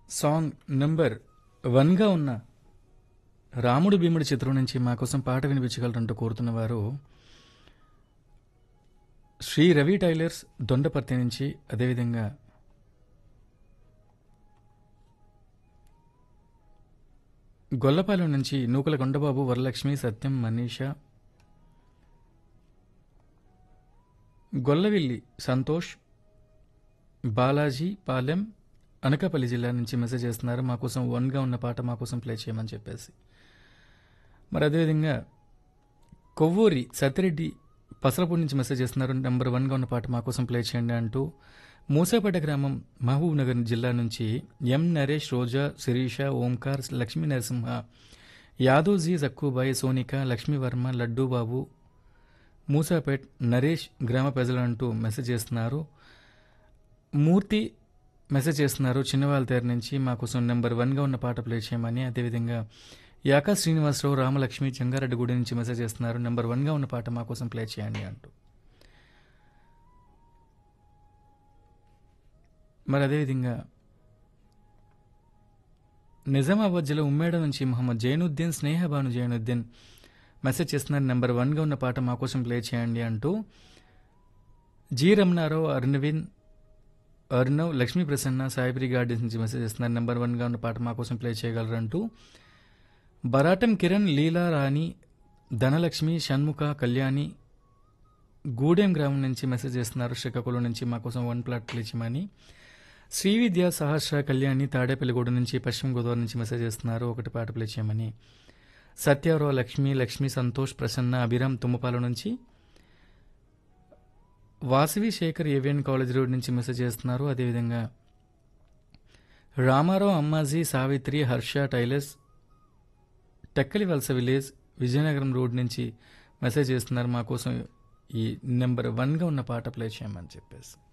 song number వన్గా ఉన్న రాముడు భీముడి చిత్రం నుంచి మా కోసం పాట వినిపించగలరంటూ కోరుతున్నవారు శ్రీ రవి టైలర్స్ దొండపర్తి నుంచి అదేవిధంగా గొల్లపాలెం నుంచి నూకల కొండబాబు వరలక్ష్మి సత్యం మనీష గొల్లవిల్లి సంతోష్ బాలాజీ పాలెం అనకాపల్లి జిల్లా నుంచి మెసేజ్ చేస్తున్నారు మా కోసం వన్గా ఉన్న పాట మా కోసం ప్లే చేయమని చెప్పేసి మరి అదేవిధంగా కొవ్వూరి సత్యరెడ్డి పసరపూడి నుంచి మెసేజ్ చేస్తున్నారు నెంబర్ వన్గా ఉన్న పాట మా కోసం ప్లే చేయండి అంటూ మూసాపేట గ్రామం మహబూబ్ నగర్ జిల్లా నుంచి ఎం నరేష్ రోజా శిరీష ఓంకార్ లక్ష్మీ నరసింహ యాదవ్జీ జక్కుబాయి సోనిక లక్ష్మీవర్మ లడ్డూ బాబు మూసాపేట్ నరేష్ గ్రామ ప్రజలంటూ మెసేజ్ చేస్తున్నారు మూర్తి మెసేజ్ చేస్తున్నారు చిన్నవాళ్ళ తేరు నుంచి మా కోసం నెంబర్ వన్గా ఉన్న పాట ప్లే చేయమని అదేవిధంగా యాకా శ్రీనివాసరావు రామలక్ష్మి చెంగారెడ్డి గుడి నుంచి మెసేజ్ చేస్తున్నారు నెంబర్ వన్గా ఉన్న పాట మా కోసం ప్లే చేయండి అంటూ మరి అదేవిధంగా నిజామాబాద్ జిల్లా ఉమ్మేడ నుంచి మహమ్మద్ జైనుద్దీన్ స్నేహబాను జైనుద్దీన్ మెసేజ్ చేస్తున్నారు నెంబర్ వన్గా ఉన్న పాట మా కోసం ప్లే చేయండి అంటూ జి రమణారావు అర్నవిన్ అర్ణవ్ లక్ష్మీ ప్రసన్న సాయిబ్రి గార్డెన్స్ నుంచి మెసేజ్ చేస్తున్నారు నెంబర్ వన్గా ఉన్న పాట మా కోసం ప్లే చేయగలరు అంటూ బరాటం కిరణ్ లీలా రాణి ధనలక్ష్మి షణ్ముఖ కళ్యాణి గూడెం గ్రామం నుంచి మెసేజ్ చేస్తున్నారు శ్రీకాకుళం నుంచి మా కోసం వన్ ప్లాట్ ప్లే చేయమని శ్రీ విద్య సహస్ర కళ్యాణి తాడేపల్లిగూడ నుంచి పశ్చిమ గోదావరి నుంచి మెసేజ్ చేస్తున్నారు ఒకటి పాట ప్లే చేయమని సత్యారావు లక్ష్మి లక్ష్మి సంతోష్ ప్రసన్న అభిరామ్ తుమ్మపాల నుంచి Vasavi Shekar A V N college road నుంచి మెసేజ్ చేస్తున్నారు అదేవిధంగా Ramarao Ammaji Savitri Harsha tailors Tekkali Valasa village Vizianagaram road నుంచి మెసేజ్ చేస్తున్నారు మా కోసం ఈ నెంబర్ వన్గా ఉన్న పాట ప్లే చేయమని చెప్పేసి